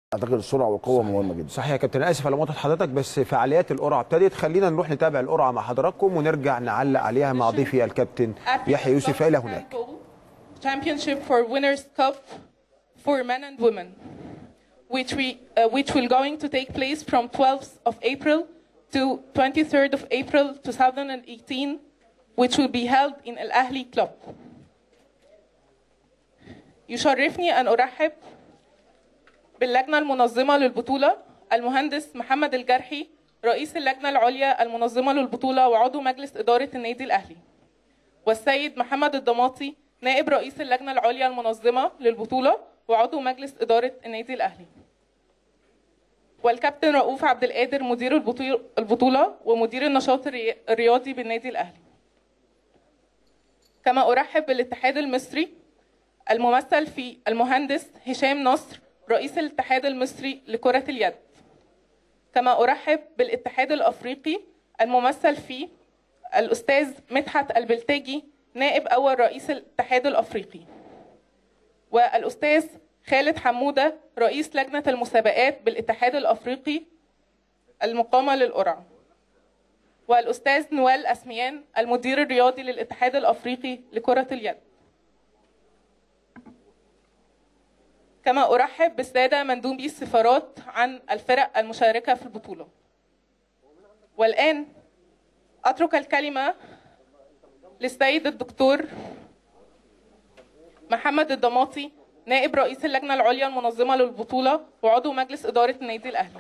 اعتقد السرعه والقوه مهمه جدا صحيح يا كابتن اسف على مقاطعه حضرتك بس فعاليات القرعه ابتدت خلينا نروح نتابع القرعه مع حضراتكم ونرجع نعلق عليها مع ضيفي الكابتن يحيى يوسف الى هناك Championship for Winners Cup for men and women, which we uh, which will going to take place from 12th of April to 23rd of April 2018, which will be held in Al Ahli Club. يشرفني أن أرحب باللجنة المنظمة للبطولة المهندس محمد الجرحي رئيس اللجنة العليا المنظمة للبطولة وعضو مجلس إدارة النادي الأهلي والسيد محمد الضماطي نائب رئيس اللجنة العليا المنظمة للبطولة وعضو مجلس إدارة النادي الأهلي والكابتن رؤوف عبد القادر مدير البطول- البطولة ومدير النشاط الري- الرياضي بالنادي الأهلي كما أرحب بالاتحاد المصري الممثل في المهندس هشام نصر رئيس الاتحاد المصري لكرة اليد كما أرحب بالاتحاد الأفريقي الممثل فيه الأستاذ مدحت البلتاجي نائب أول رئيس الاتحاد الأفريقي والأستاذ خالد حمودة رئيس لجنة المسابقات بالاتحاد الأفريقي المقامة للقرعة والأستاذ نوال أسميان المدير الرياضي للاتحاد الأفريقي لكرة اليد كما أرحب بالسادة مندوبي السفارات عن الفرق المشاركة في البطولة والآن أترك الكلمة للسيد الدكتور محمد الضماطي نائب رئيس اللجنة العليا المنظمة للبطولة وعضو مجلس إدارة النادي الأهلي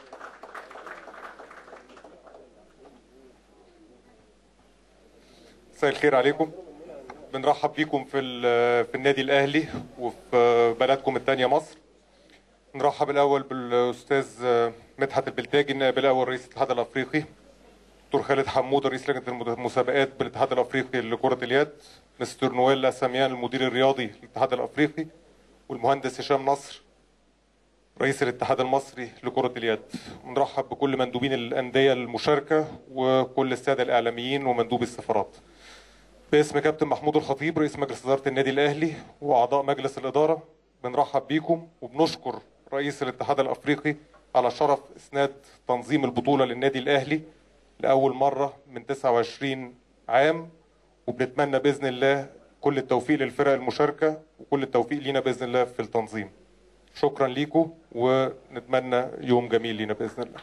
مساء الخير عليكم بنرحب بيكم في ال- في النادي الاهلي وفي بلدكم الثانيه مصر نرحب الاول بالاستاذ مدحت البلتاجي النائب الاول رئيس الاتحاد الافريقي دكتور خالد حمود رئيس لجنه المد- المسابقات بالاتحاد الافريقي لكره اليد مستر نويل ساميان المدير الرياضي للاتحاد الافريقي والمهندس هشام نصر رئيس الاتحاد المصري لكرة اليد ونرحب بكل مندوبين الأندية المشاركة وكل السادة الإعلاميين ومندوبي السفارات باسم كابتن محمود الخطيب رئيس مجلس إدارة النادي الأهلي وأعضاء مجلس الإدارة بنرحب بيكم وبنشكر رئيس الاتحاد الأفريقي على شرف إسناد تنظيم البطولة للنادي الأهلي لأول مرة من 29 عام وبنتمنى بإذن الله كل التوفيق للفرق المشاركة وكل التوفيق لينا بإذن الله في التنظيم شكرا ليكم ونتمنى يوم جميل لينا باذن الله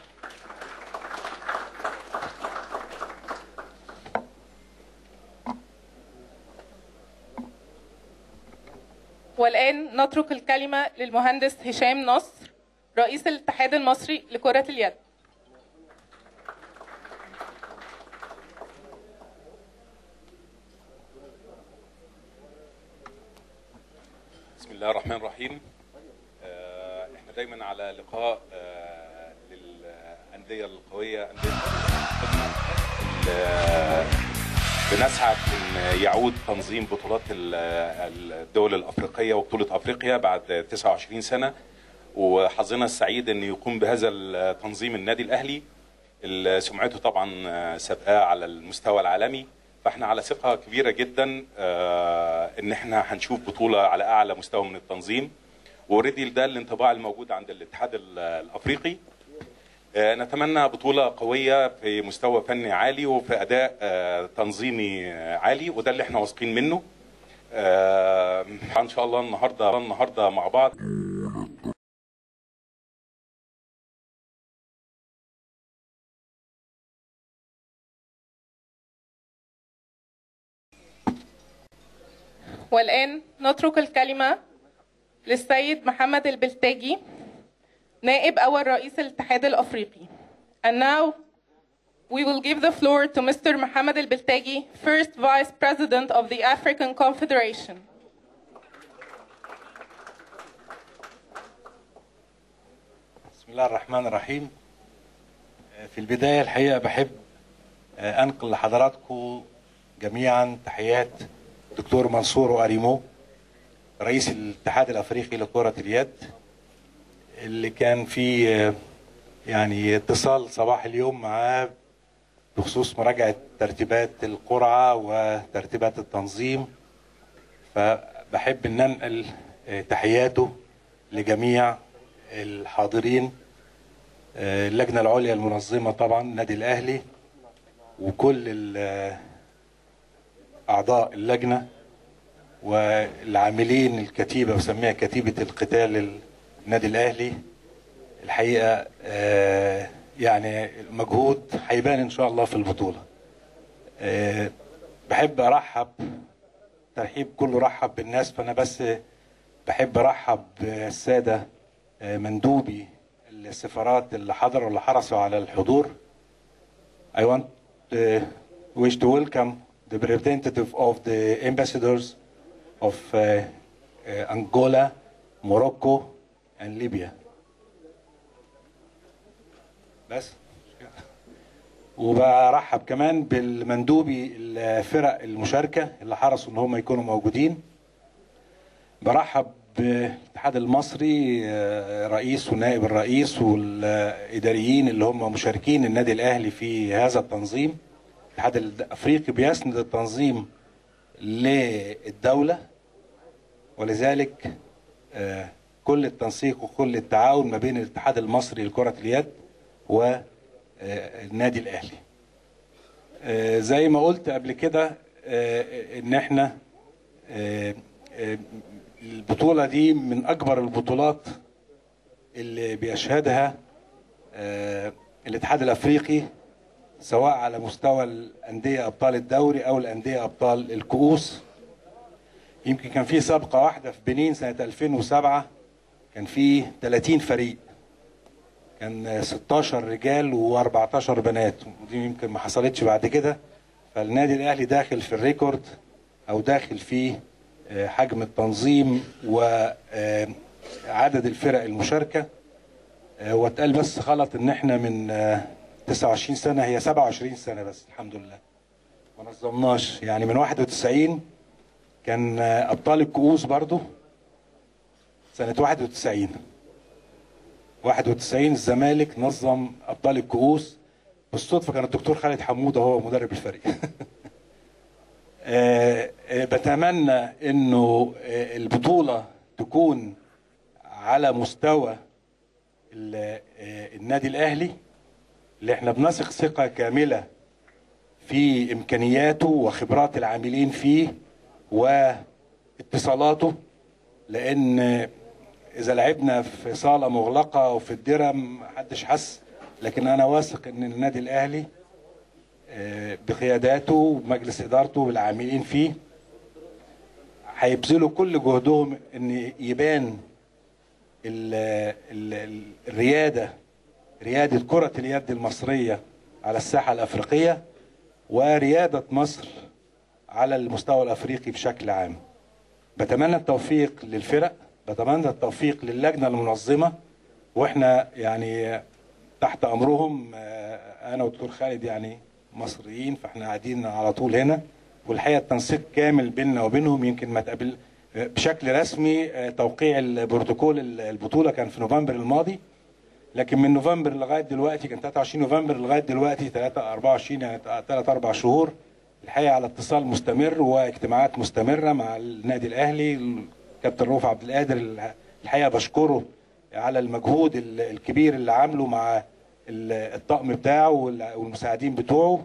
والآن نترك الكلمة للمهندس هشام نصر رئيس الاتحاد المصري لكرة اليد بسم الله الرحمن الرحيم آه، احنا دايما على لقاء آه، للانديه القويه انديه ال- بنسعد ان يعود تنظيم بطولات ال- الدول الافريقيه وبطوله افريقيا بعد 29 سنه وحظنا السعيد ان يقوم بهذا التنظيم النادي الاهلي اللي سمعته طبعا سابقاه على المستوى العالمي فاحنا على ثقه كبيره جدا آه، ان احنا هنشوف بطوله على اعلى مستوى من التنظيم اوريدي ده الانطباع الموجود عند الاتحاد ال- الافريقي آه، نتمنى بطولة قوية في مستوى فني عالي وفي أداء آه، تنظيمي آه، عالي وده اللي احنا واثقين منه آه، إن شاء الله النهاردة النهاردة مع بعض والآن نترك الكلمة للسيد محمد البلتاجي نائب أول رئيس الاتحاد الأفريقي. And now we will give the floor to Mr. Mohamed El Biltagi, first Vice President of the African Confederation. بسم الله الرحمن الرحيم في البداية الحقيقة بحب أنقل لحضراتكم جميعا تحيات دكتور منصور أريمو رئيس الاتحاد الأفريقي لكرة اليد اللي كان في يعني اتصال صباح اليوم معاه بخصوص مراجعة ترتيبات القرعة وترتيبات التنظيم فبحب أن أنقل تحياته لجميع الحاضرين آه، اللجنة العليا المنظمة طبعا النادي الأهلي وكل ال- أعضاء اللجنة والعاملين الكتيبة بسميها كتيبة القتال النادي الأهلي الحقيقة آه، يعني مجهود هيبان إن شاء الله في البطولة آه، بحب أرحب ترحيب كله رحب بالناس فأنا بس بحب أرحب بالسادة آه، مندوبي السفارات اللي حضروا اللي حرصوا على الحضور I want uh, wish to welcome the representative of the ambassadors of uh, uh, Angola, Morocco, and Libya. بس وبرحب كمان بالمندوبي الفرق المشاركة اللي حرصوا ان هم يكونوا موجودين برحب بالاتحاد المصري آه، رئيس ونائب الرئيس والاداريين اللي هم مشاركين النادي الاهلي في هذا التنظيم الاتحاد الافريقي بيسند التنظيم للدوله ولذلك آه، كل التنسيق وكل التعاون ما بين الاتحاد المصري لكره اليد والنادي الاهلي آه، زي ما قلت قبل كده آه، ان احنا آه، آه، البطولة دي من أكبر البطولات اللي بيشهدها آه، الاتحاد الأفريقي سواء على مستوى الأندية أبطال الدوري أو الأندية أبطال الكؤوس يمكن كان في سابقة واحدة في بنين سنة 2007 كان في 30 فريق كان 16 رجال و14 بنات ودي يمكن ما حصلتش بعد كده فالنادي الاهلي داخل في الريكورد او داخل في آه، حجم التنظيم وعدد الفرق المشاركه آه، واتقال بس غلط ان احنا من آه، 29 سنه هي 27 سنه بس الحمد لله ما نظمناش يعني من 91 كان آه، ابطال الكؤوس برضو سنه 91 91 الزمالك نظم ابطال الكؤوس بالصدفه كان الدكتور خالد حموده هو مدرب الفريق آه، آه، بتمنى انه آه، البطوله تكون على مستوى ال- آه، النادي الاهلي اللي احنا بنثق ثقه كامله في امكانياته وخبرات العاملين فيه واتصالاته لان اذا لعبنا في صاله مغلقه وفي الدرم محدش حس لكن انا واثق ان النادي الاهلي آه، بقياداته ومجلس ادارته والعاملين فيه هيبذلوا كل جهدهم ان يبان ال ال ال الرياده رياده كره اليد المصريه على الساحه الافريقيه ورياده مصر على المستوى الافريقي بشكل عام. بتمنى التوفيق للفرق بتمنى التوفيق للجنه المنظمه واحنا يعني تحت امرهم آه، انا والدكتور خالد يعني مصريين فاحنا قاعدين على طول هنا والحقيقه التنسيق كامل بيننا وبينهم يمكن ما تقابل آه، بشكل رسمي آه، توقيع البروتوكول البطوله كان في نوفمبر الماضي لكن من نوفمبر لغايه دلوقتي كان 23 نوفمبر لغايه دلوقتي 3 24 يعني 3 4 شهور الحقيقه على اتصال مستمر واجتماعات مستمره مع النادي الاهلي الكابتن رؤوف عبد القادر الحقيقه بشكره على المجهود ال- الكبير اللي عامله مع ال- الطقم بتاعه وال- والمساعدين بتوعه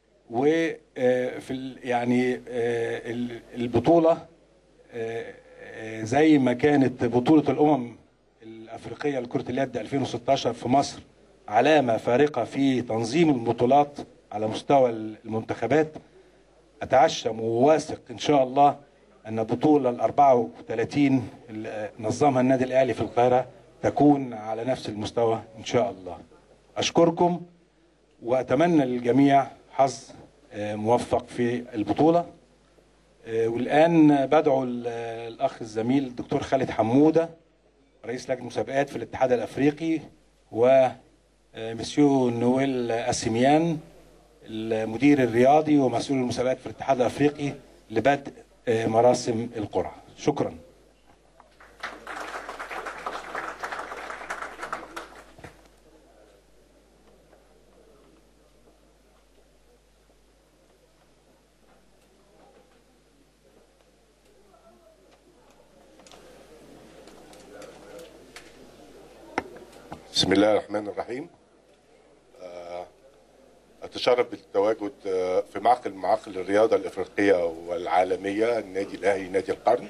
وفي ال- يعني آه، ال- البطوله آه، آه، زي ما كانت بطوله الامم الافريقيه لكره اليد 2016 في مصر علامه فارقه في تنظيم البطولات على مستوى المنتخبات اتعشم وواثق ان شاء الله ان البطوله ال 34 اللي نظمها النادي الاهلي في القاهره تكون على نفس المستوى ان شاء الله. اشكركم واتمنى للجميع حظ آه، موفق في البطوله. آه، والان بدعو ال- الاخ الزميل الدكتور خالد حموده رئيس لجنه مسابقات في الاتحاد الافريقي ومسيو نويل اسيميان المدير الرياضي ومسؤول المسابقات في الاتحاد الافريقي لبدء آه، مراسم القرعه شكرا بسم الله الرحمن الرحيم آه، أتشرف بالتواجد آه، في معقل معاقل الرياضة الإفريقية والعالمية النادي الأهلي نادي القرن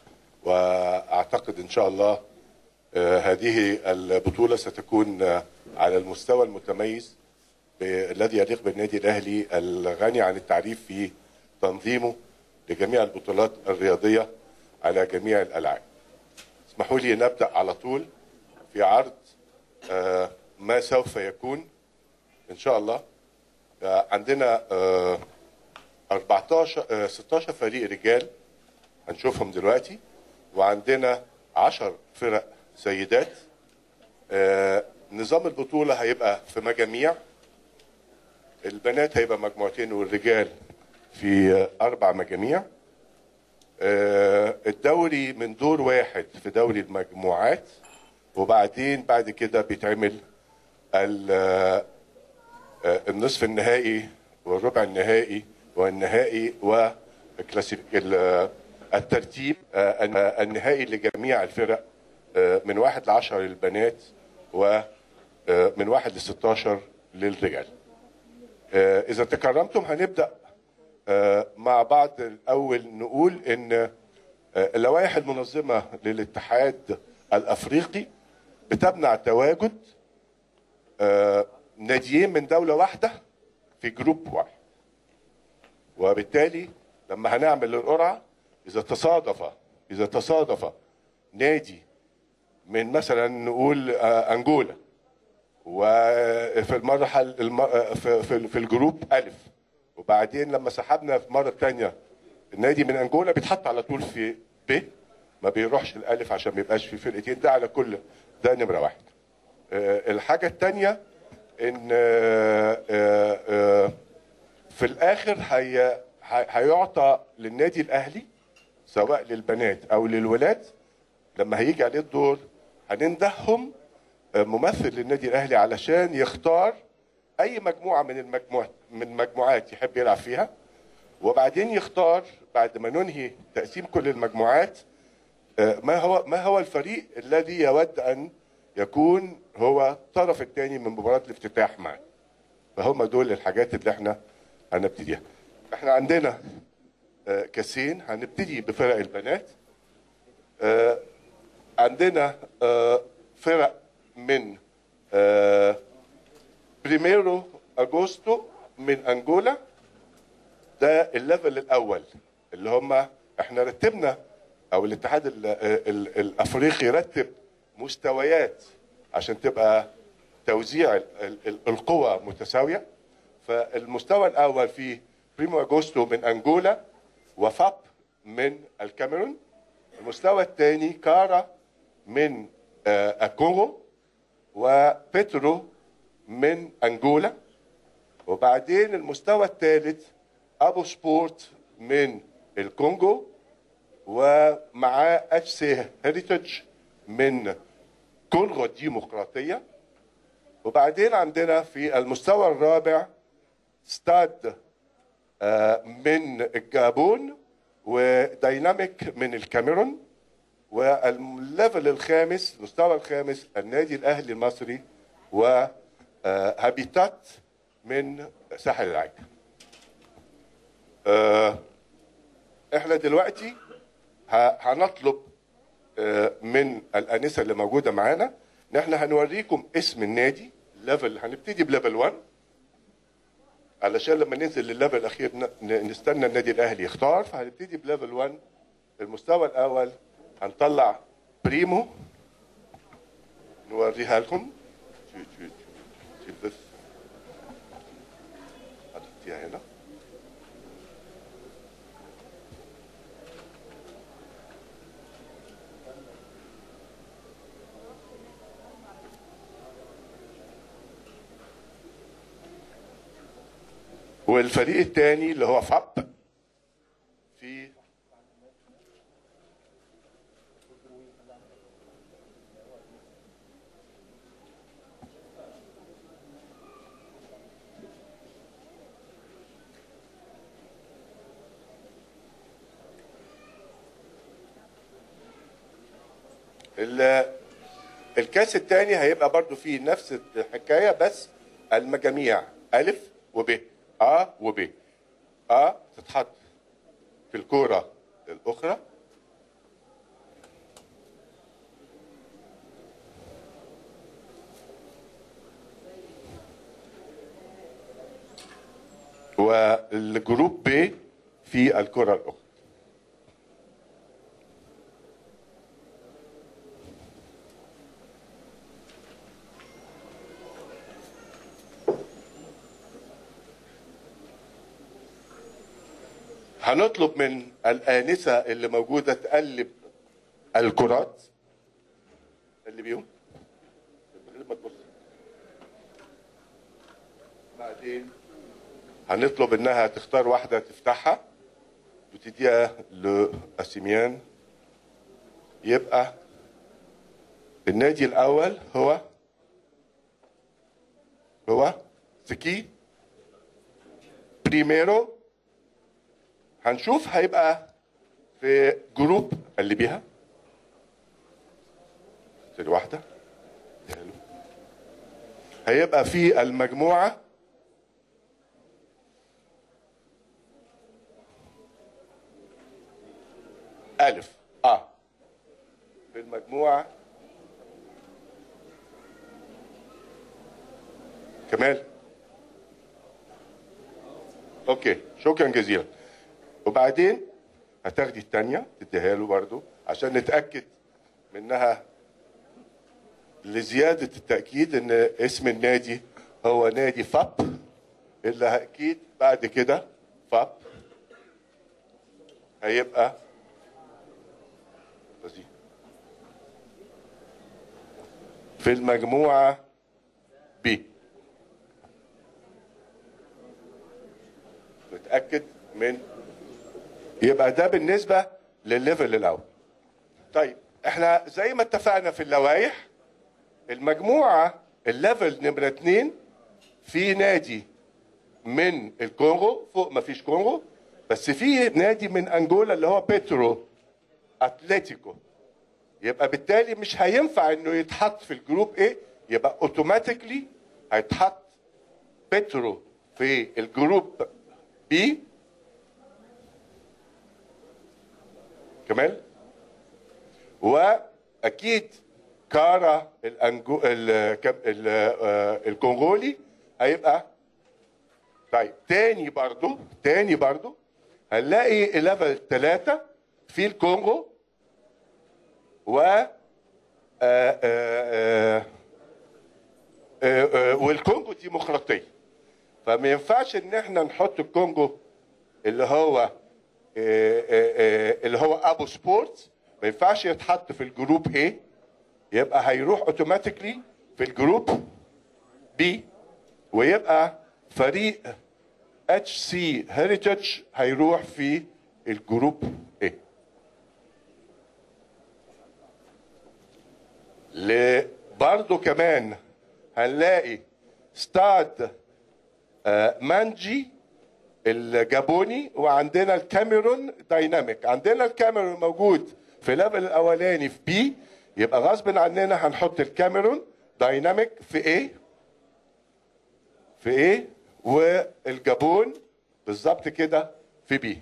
وأعتقد إن شاء الله آه، هذه البطولة ستكون آه، على المستوى المتميز ب- الذي يليق بالنادي الأهلي الغني عن التعريف في تنظيمه لجميع البطولات الرياضية على جميع الألعاب اسمحوا لي نبدأ على طول في عرض آه، ما سوف يكون ان شاء الله آه، عندنا آه، 14 آه، 16 فريق رجال هنشوفهم دلوقتي وعندنا 10 فرق سيدات آه، نظام البطولة هيبقى في مجاميع البنات هيبقى مجموعتين والرجال في آه، أربع مجاميع آه، الدوري من دور واحد في دوري المجموعات وبعدين بعد كده بيتعمل ال- آه، النصف النهائي والربع النهائي والنهائي وكلاسيف ال- الترتيب آه، الن- النهائي لجميع الفرق آه، من واحد لعشرة للبنات ومن واحد لستاشر للرجال آه، إذا تكرمتم هنبدأ آه، مع بعض الأول نقول إن آه، اللوائح المنظمة للاتحاد الأفريقي بتمنع تواجد آه، ناديين من دولة واحدة في جروب واحد وبالتالي لما هنعمل القرعة إذا تصادف إذا تصادف نادي من مثلا نقول آه، أنجولا وفي المرحلة الم- آه، في, في, في الجروب ألف وبعدين لما سحبنا في مرة تانية النادي من أنجولا بيتحط على طول في ب ما بيروحش الألف عشان ما يبقاش في فرقتين ده على كل ده نمرة واحد آه، الحاجة التانية إن آه، آه، آه، في الآخر هي هي- هيعطى للنادي الأهلي سواء للبنات أو للولاد لما هيجي عليه الدور هنندههم آه، ممثل للنادي الأهلي علشان يختار أي مجموعة من المجموعات من المجموعات يحب يلعب فيها وبعدين يختار بعد ما ننهي تقسيم كل المجموعات آه، ما هو ما هو الفريق الذي يود ان يكون هو الطرف الثاني من مباراه الافتتاح معه فهم دول الحاجات اللي احنا هنبتديها احنا عندنا آه، كاسين هنبتدي بفرق البنات آه، عندنا آه، فرق من آه، بريميرو اغوستو من انجولا ده الليفل الاول اللي هم احنا رتبنا او الاتحاد ال ال الافريقي رتب مستويات عشان تبقى توزيع ال- ال- القوى متساويه فالمستوى الاول في بريمو اغوستو من انجولا وفاب من الكاميرون المستوى الثاني كارا من آه، الكونغو وبيترو من انجولا وبعدين المستوى الثالث ابو سبورت من الكونغو ومعاه اتش سي هيريتج من كونغو الديمقراطيه وبعدين عندنا في المستوى الرابع ستاد آه، من الجابون ودايناميك من الكاميرون والليفل الخامس المستوى الخامس النادي الاهلي المصري وهابيتات من ساحل العاج آه، احنا دلوقتي ه- هنطلب آه، من الانسه اللي موجوده معانا ان احنا هنوريكم اسم النادي ليفل هنبتدي بليفل 1 علشان لما ننزل للليفل الاخير ن- ن- نستنى النادي الاهلي يختار فهنبتدي بليفل 1 المستوى الاول هنطلع بريمو نوريها لكم شوف- شوف- شوف بس هتحطيها هنا والفريق الثاني اللي هو فاب في ال- الكاس الثاني هيبقى برضو فيه نفس الحكايه بس المجاميع الف وب ا وب ا تتحط في الكوره الاخرى والجروب ب في الكره الاخرى هنطلب من الآنسة اللي موجودة تقلب الكرات اللي بيهم من غير ما تبص بعدين هنطلب انها تختار واحدة تفتحها وتديها لأسيميان يبقى النادي الأول هو هو سكي بريميرو هنشوف هيبقى في جروب اللي بيها ثانية واحدة اديها له. هيبقى في المجموعة ألف أ في المجموعة كمال اوكي شكرا جزيلا وبعدين هتاخدي التانية تديها له برضو عشان نتأكد منها لزيادة التأكيد ان اسم النادي هو نادي فاب اللي اكيد بعد كده فاب هيبقى دي. في المجموعة بي نتأكد من يبقى ده بالنسبة للليفل الأول طيب احنا زي ما اتفقنا في اللوائح المجموعة الليفل نمرة اتنين في نادي من الكونغو فوق ما فيش كونغو بس في نادي من انجولا اللي هو بيترو اتلتيكو يبقى بالتالي مش هينفع انه يتحط في الجروب ايه يبقى اوتوماتيكلي هيتحط بيترو في الجروب بي كمال واكيد كارا الأنجو... ال... كم- ال... آه، الكونغولي هيبقى طيب تاني برضو تاني برضو هنلاقي ليفل ثلاثة في الكونغو و آه، آه، آه، آه، آه، والكونغو ديمقراطية فما ينفعش ان احنا نحط الكونغو اللي هو آه، آه، آه، اللي هو ابو سبورت ما ينفعش يتحط في الجروب ايه يبقى هيروح اوتوماتيكلي في الجروب بي ويبقى فريق اتش سي هيريتج هيروح في الجروب ايه ل- برضو كمان هنلاقي ستاد آه، مانجي الجابوني وعندنا الكاميرون دايناميك عندنا الكاميرون موجود في الليفل الاولاني في بي يبقى غصب عننا هنحط الكاميرون دايناميك في ايه في ايه والجابون بالظبط كده في بي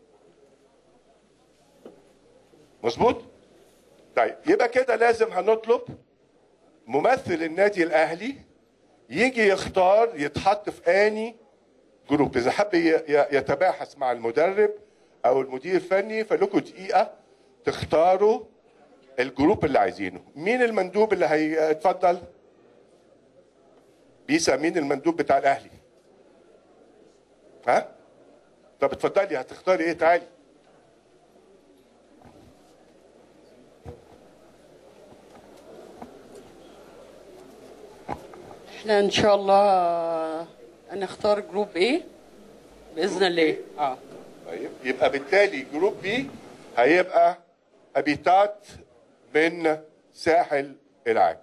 مظبوط طيب يبقى كده لازم هنطلب ممثل النادي الاهلي يجي يختار يتحط في اني جروب اذا حب ي- ي- يتباحث مع المدرب او المدير الفني فلكم دقيقه تختاروا الجروب اللي عايزينه مين المندوب اللي هيتفضل بيسا مين المندوب بتاع الاهلي ها طب اتفضلي هتختاري ايه تعالي احنا ان شاء الله هنختار جروب ايه باذن الله اه طيب يبقى بالتالي جروب بي هيبقى هابيتات من ساحل العاج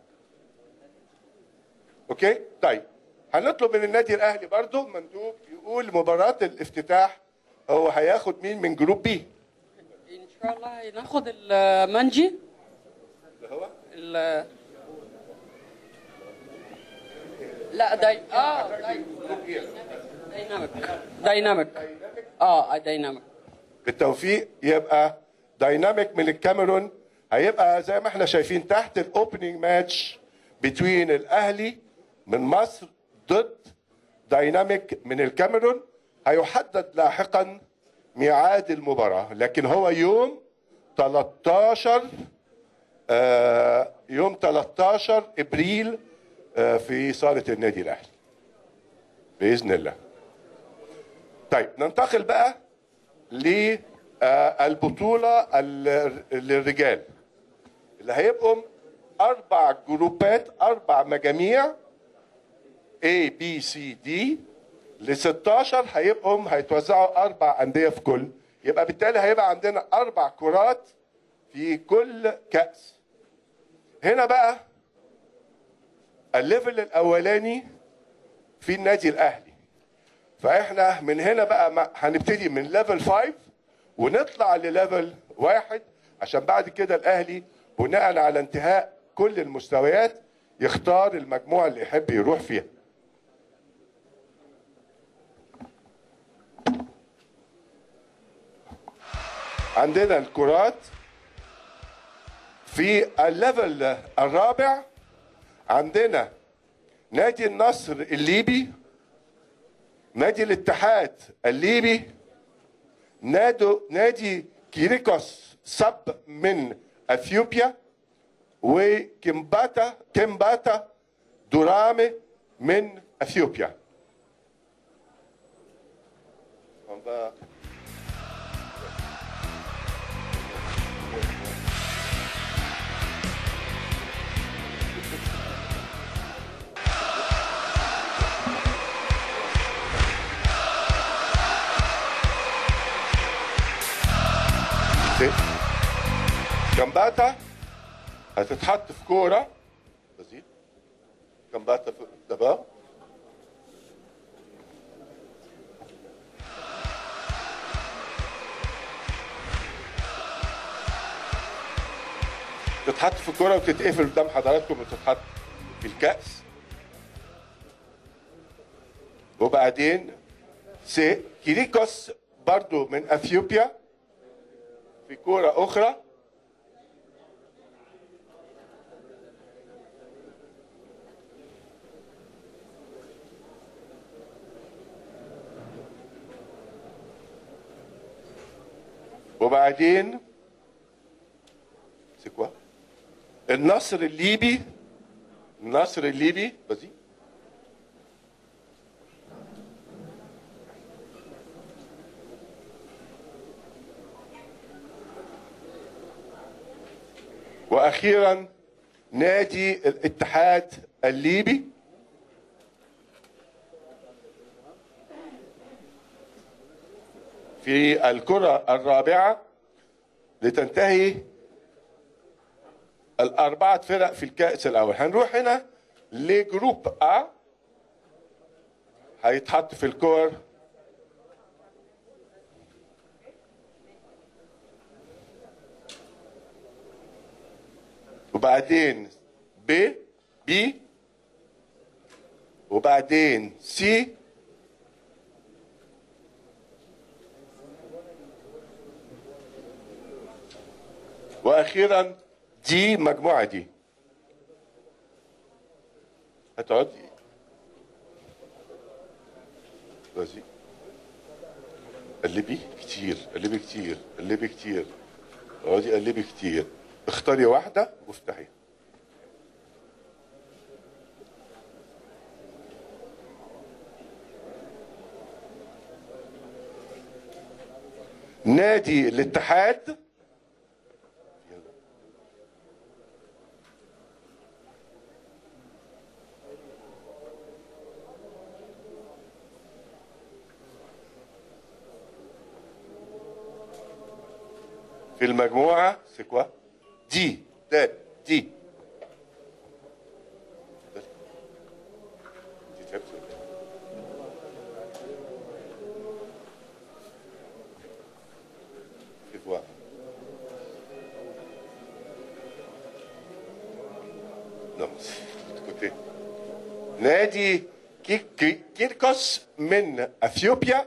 اوكي طيب هنطلب من النادي الاهلي برضو مندوب يقول مباراه الافتتاح هو هياخد مين من جروب بي ان شاء الله هناخد المانجي اللي هو ال- لا داي اه دايناميك دايناميك اه دايناميك بالتوفيق يبقى دايناميك من الكاميرون هيبقى زي ما احنا شايفين تحت الاوبننج ماتش بتوين الاهلي من مصر ضد دايناميك من الكاميرون هيحدد لاحقا ميعاد المباراة لكن هو يوم 13 آه يوم 13 ابريل آه في صالة النادي الاهلي بإذن الله طيب ننتقل بقى للبطولة للرجال اللي هيبقوا أربع جروبات أربع مجاميع A B C D ل 16 هيبقوا هيتوزعوا أربع أندية في كل يبقى بالتالي هيبقى عندنا أربع كرات في كل كأس هنا بقى الليفل الأولاني في النادي الأهلي فاحنا من هنا بقى ما- هنبتدي من ليفل 5 ونطلع لليفل واحد عشان بعد كده الاهلي بناء على انتهاء كل المستويات يختار المجموعه اللي يحب يروح فيها عندنا الكرات في الليفل الرابع عندنا نادي النصر الليبي نادي الاتحاد الليبي نادو نادي كيريكوس سب من اثيوبيا وكمباتا كمباتا دورامي من اثيوبيا كمباتا هتتحط في كوره بسيط كمباتا في دبا تتحط في الكوره وتتقفل قدام حضراتكم وتتحط في الكأس وبعدين سي كيريكوس برضو من اثيوبيا في كورة أخرى وبعدين سكوا النصر الليبي النصر الليبي بزي واخيرا نادي الاتحاد الليبي في الكرة الرابعة لتنتهي الأربعة فرق في الكأس الأول هنروح هنا لجروب أ هيتحط في الكور وبعدين ب بي وبعدين سي واخيرا دي مجموعه دي هتقعدي بسي قلبي كتير قلبي كتير قلبي كتير اقعدي قلبي كتير اختاري واحدة وافتحي نادي الاتحاد في المجموعة سكوا دي دال دي دي تعبت ولا إيه؟ في فوا Non, écoutez, نادي كي- كي- كيركوس من اثيوبيا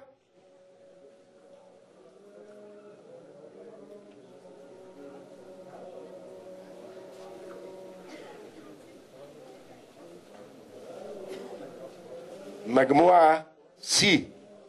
مجموعة سي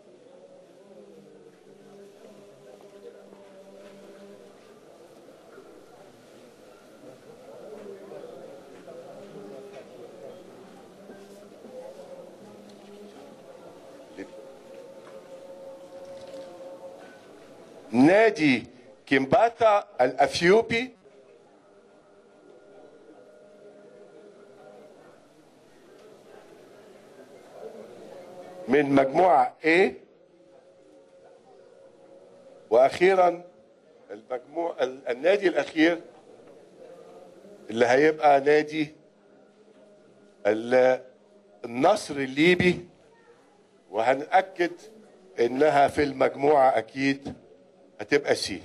نادي كيمباتا الأثيوبي من مجموعة A وأخيرا المجموع ال- النادي الأخير اللي هيبقى نادي ال- النصر الليبي وهنأكد إنها في المجموعة أكيد هتبقى سي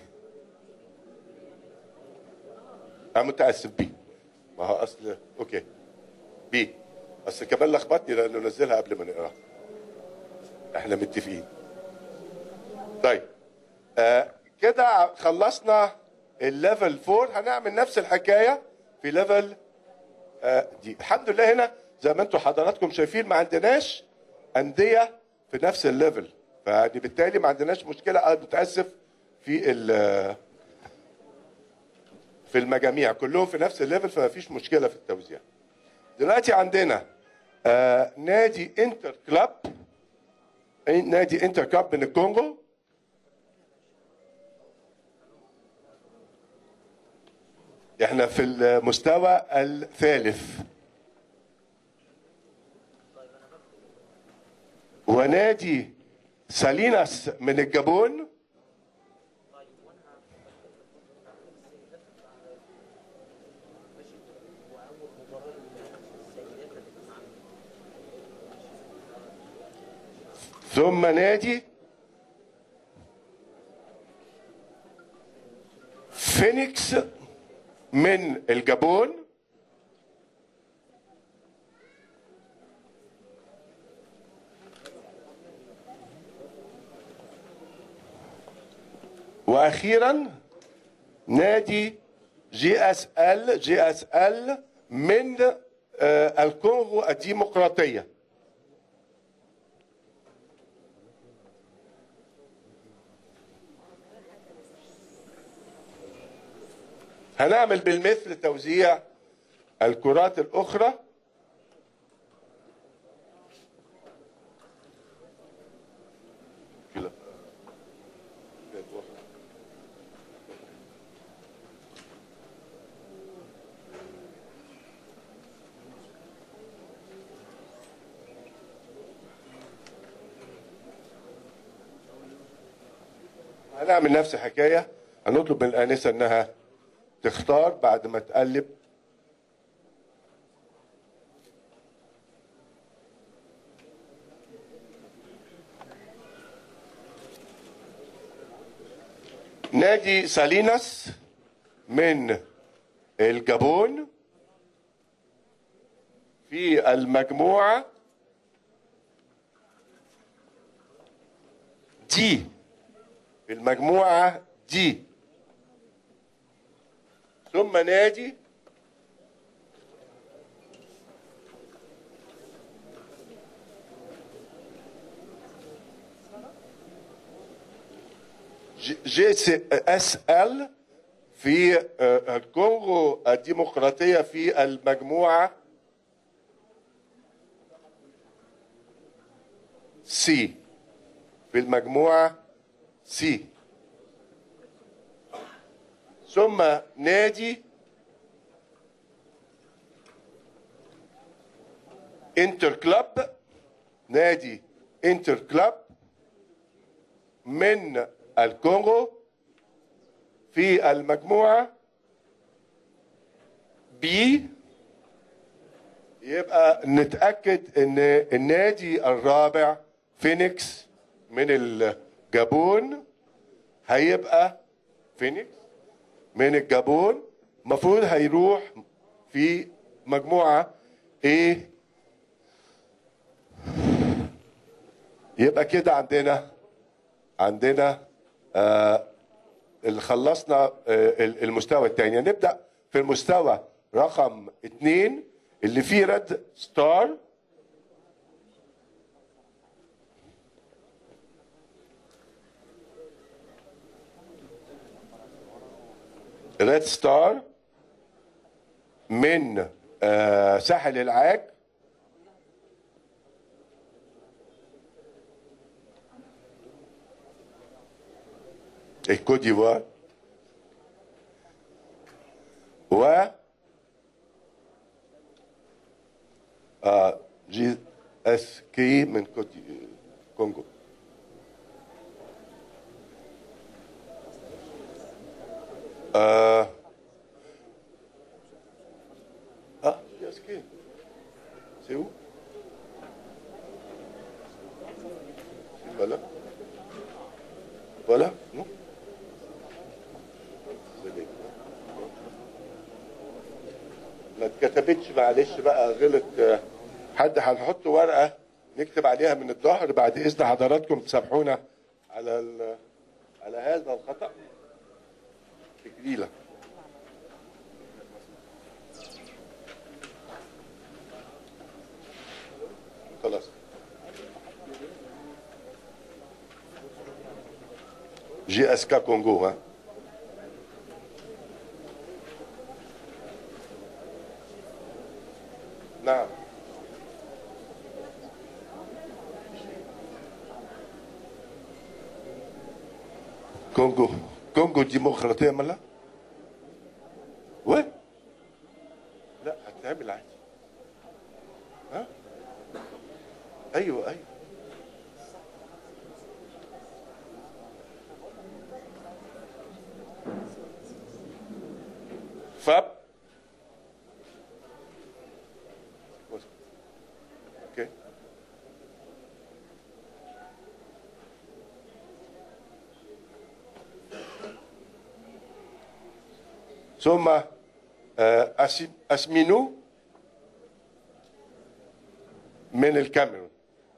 أنا متأسف بي ما هو أصل أوكي بي أصل كمان لخبطني لأنه نزلها قبل ما نقراها احنا متفقين طيب آه كده خلصنا الليفل 4 هنعمل نفس الحكايه في ليفل آه دي الحمد لله هنا زي ما انتم حضراتكم شايفين ما عندناش انديه في نفس الليفل فيعني بالتالي ما عندناش مشكله انا متاسف في ال- في المجاميع كلهم في نفس الليفل فما فيش مشكله في التوزيع دلوقتي عندنا آه نادي انتر كلاب نادي انتر كاب من الكونغو احنا في المستوى الثالث ونادي ساليناس من الجابون ثم نادي فينيكس من الجابون واخيرا نادي جي اس ال جي اس ال من آه، الكونغو الديمقراطيه هنعمل بالمثل توزيع الكرات الأخرى كده. هنعمل نفس الحكاية هنطلب من الآنسة إنها تختار بعد ما تقلب نادي ساليناس من الجابون في المجموعة دي في المجموعة دي ثم نادي جي سي اس ال في آه، الكونغو الديمقراطية في المجموعة سي في المجموعة سي ثم نادي انتر كلاب نادي انتر كلاب من الكونغو في المجموعة بي يبقى نتأكد ان النادي الرابع فينيكس من الجابون هيبقى فينيكس من الجابون المفروض هيروح في مجموعة A يبقى كده عندنا عندنا آه اللي خلصنا آه ال- المستوى الثاني نبدا في المستوى رقم اثنين اللي فيه ريد ستار ريد ستار من آه ساحل العاج الكوت ديفوار و آه جي اس كي من كوت دي- كونغو آه Ah, yes, qui C'est où C'est Voilà. Voilà, non Désolé. ما اتكتبتش معلش بقى غلط آه، حد هنحط ورقه نكتب عليها من الظهر بعد اذن حضراتكم تسامحونا على ال- على هذا الخطا تكريله خلاص جي اس كا كونغو ها نعم كونغو كونغو ديمقراطية ملا وين لا هتعمل عادي ها ايوه ايوه فاب اوكي ثم آه، أسي- اسمينو من الكاميرون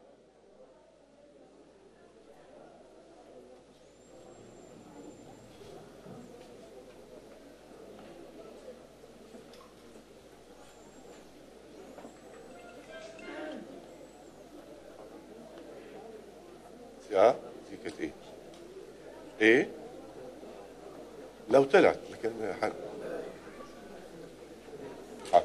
اه دي كانت ايه؟ ايه؟ لو طلعت لكن ح- حاضر.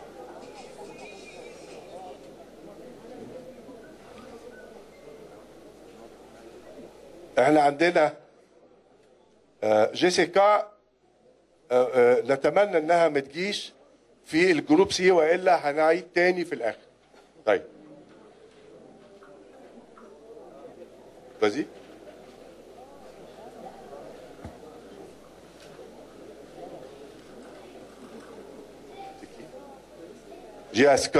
احنا عندنا آه، جيسيكا آه، آه، نتمنى انها ما تجيش في الجروب سي والا هنعيد تاني في الاخر طيب vas-y C'est qui GSK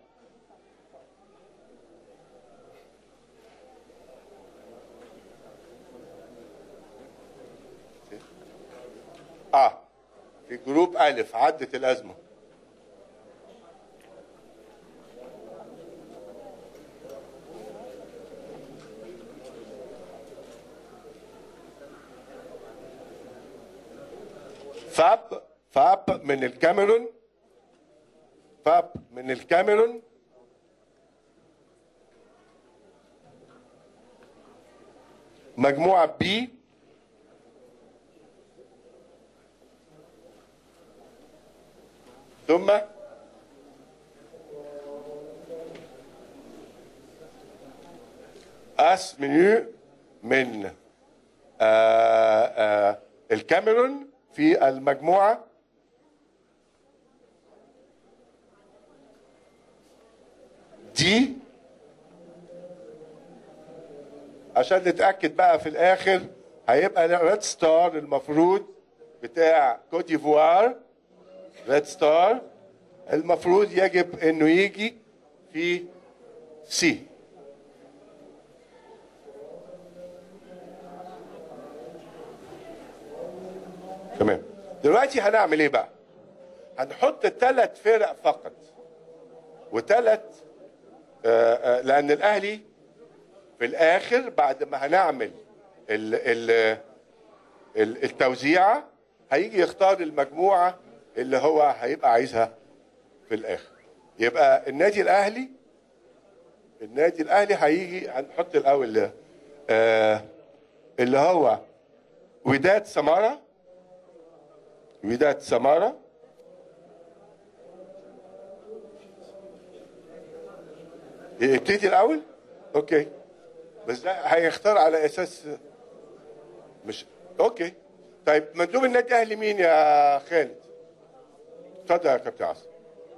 اه في جروب ألف عدت الأزمة فاب فاب من الكاميرون فاب من الكاميرون مجموعة بي ثم اس منيو من آه آه الكاميرون في المجموعة دي عشان نتأكد بقى في الآخر هيبقى ريد ستار المفروض بتاع كوت ديفوار ريد ستار المفروض يجب انه يجي في سي تمام دلوقتي هنعمل ايه بقى هنحط ثلاث فرق فقط وثلاث لان الاهلي في الاخر بعد ما هنعمل ال ال ال- التوزيعه هيجي يختار المجموعه اللي هو هيبقى عايزها في الاخر يبقى النادي الاهلي النادي الاهلي هيجي هنحط الاول آه اللي هو وداد سماره وداد سماره يبتدي الاول اوكي بس ده هيختار على اساس مش اوكي طيب مندوب النادي الاهلي مين يا خالد اتفضل يا كابتن عاصم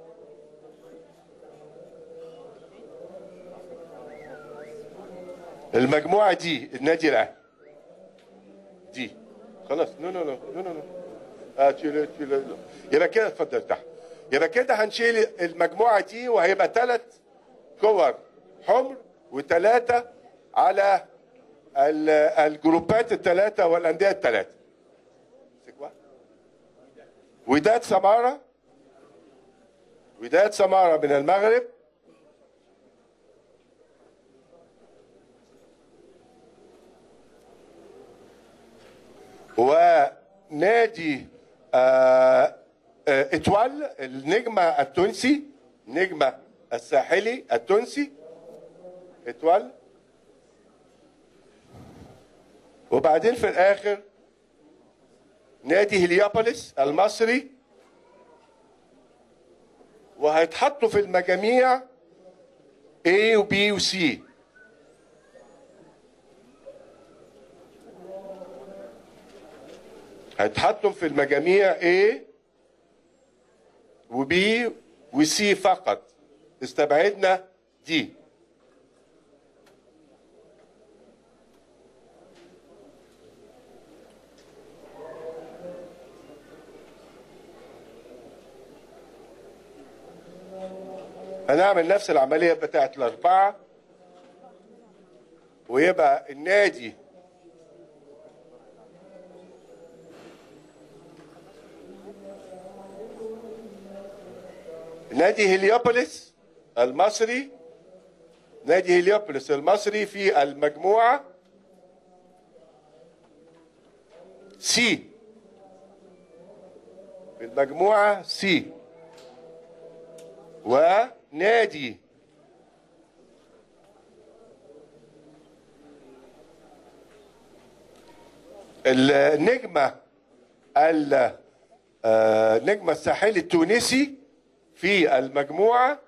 المجموعه دي النادي الاهلي دي خلاص نو نو نو نو نو نو اه تشيل تشيل يبقى كده اتفضل تحت يبقى كده هنشيل المجموعه دي وهيبقى ثلاث كور حمر وثلاثه على ال- الجروبات الثلاثه والانديه الثلاثه وداد سماره وداد سماره من المغرب ونادي آه، آه، اتوال النجمة التونسي نجمة الساحلي التونسي اتوال وبعدين في الاخر نادي هليوبوليس المصري وهيتحطوا في المجاميع A و B و C هيتحطوا في المجاميع A و B و C فقط استبعدنا دي هنعمل نفس العملية بتاعت الأربعة ويبقى النادي نادي هليوبوليس المصري نادي هليوبوليس المصري في المجموعة سي في المجموعة سي ونادي النجمة ال- آه، النجمة الساحلي التونسي في المجموعة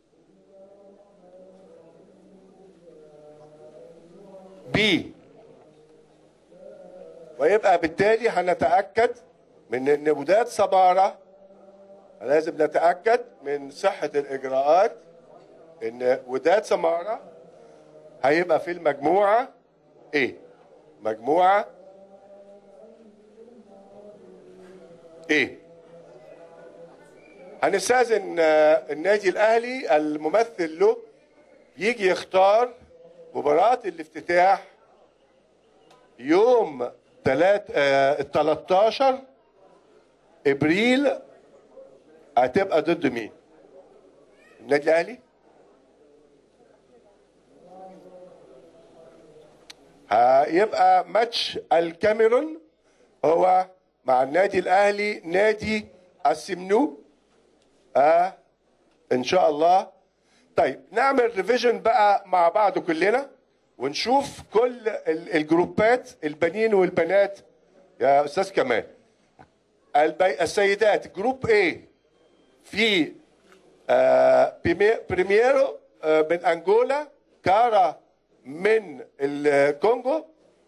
بي ويبقى بالتالي هنتأكد من ان وداد صبارة لازم نتأكد من صحة الإجراءات ان وداد سمارة هيبقى في المجموعة ايه مجموعة ايه هنستاذن آه، النادي الاهلي الممثل له يجي يختار مباراة الافتتاح يوم تلات آه 13 ابريل هتبقى ضد مين؟ النادي الاهلي؟ هيبقى ماتش الكاميرون هو مع النادي الاهلي نادي السمنو آه ان شاء الله طيب نعمل ريفيجن بقى مع بعض كلنا ونشوف كل ال- الجروبات البنين والبنات يا استاذ كمال البي... السيدات جروب A في آه بيمي- بريميرو آه من انجولا كارا من الكونغو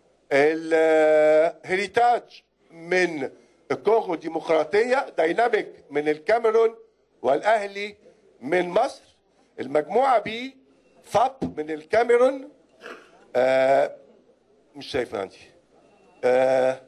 الهريتاج من الكونغو الديمقراطية دايناميك من الكاميرون والأهلي من مصر المجموعة بي فاب من الكاميرون آه مش شايف عندي آه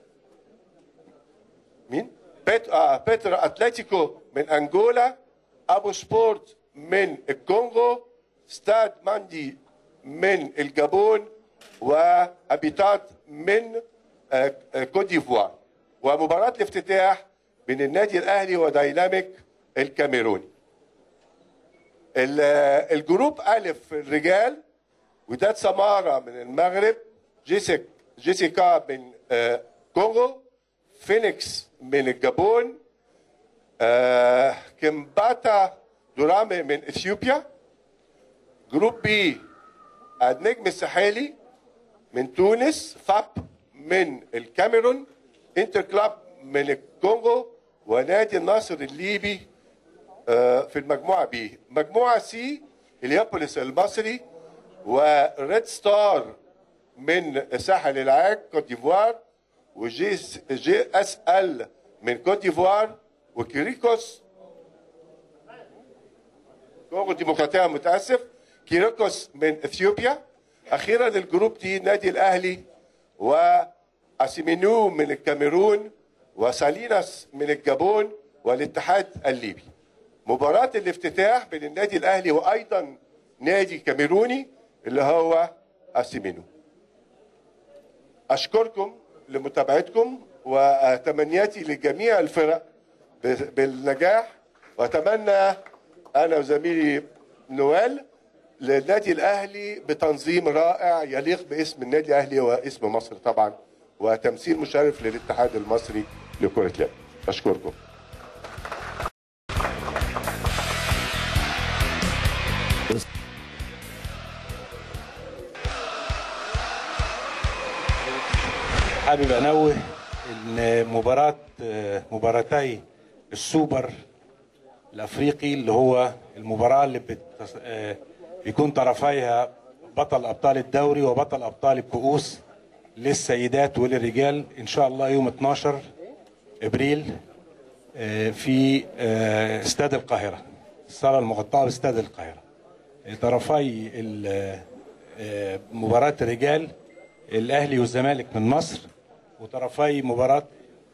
مين؟ بيت آه بيترا اتلتيكو من انجولا ابو سبورت من الكونغو ستاد ماندي من الجابون وابيتات من آه، آه، كوت ديفوار ومباراة الافتتاح بين النادي الاهلي ودايناميك الكاميروني ال- الجروب الف الرجال وداد سمارة من المغرب جيسيك جيسيكا من آه، كونغو فينيكس من الجابون آه، كمباتا دورامي من اثيوبيا جروب بي النجم الساحلي من تونس فاب من الكاميرون انتر كلاب من الكونغو ونادي النصر الليبي آه، في المجموعه بي مجموعه سي اليابوليس المصري وريد ستار من ساحل العاج كوت ديفوار وجي جي اس ال من كوت ديفوار وكيريكوس كونغو الديمقراطيه متاسف كيريكوس من اثيوبيا اخيرا الجروب دي نادي الاهلي واسيمينو من الكاميرون وساليناس من الجابون والاتحاد الليبي مباراة الافتتاح بين النادي الاهلي وايضا نادي كاميروني اللي هو اسيمينو اشكركم لمتابعتكم وتمنياتي لجميع الفرق ب- بالنجاح واتمنى انا وزميلي نوال للنادي الاهلي بتنظيم رائع يليق باسم النادي الاهلي واسم مصر طبعا وتمثيل مشرف للاتحاد المصري لكره اليد اشكركم حابب انوه ان مباراه آه، مباراتي السوبر الافريقي اللي هو المباراه اللي بت... آه، بيكون طرفيها بطل ابطال الدوري وبطل ابطال الكؤوس للسيدات وللرجال ان شاء الله يوم 12 ابريل آه، في آه، استاد القاهره الصاله المغطاه باستاد القاهره آه، طرفي ال- آه، مباراه الرجال الاهلي والزمالك من مصر وطرفي مباراه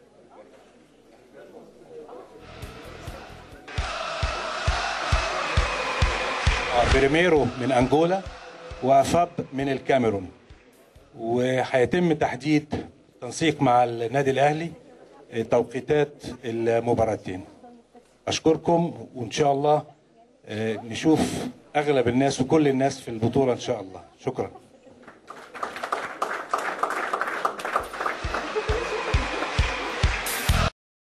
آه، بريميرو من انجولا وافاب من الكاميرون وهيتم تحديد تنسيق مع النادي الاهلي آه، توقيتات المباراتين اشكركم وان شاء الله آه، نشوف اغلب الناس وكل الناس في البطوله ان شاء الله شكرا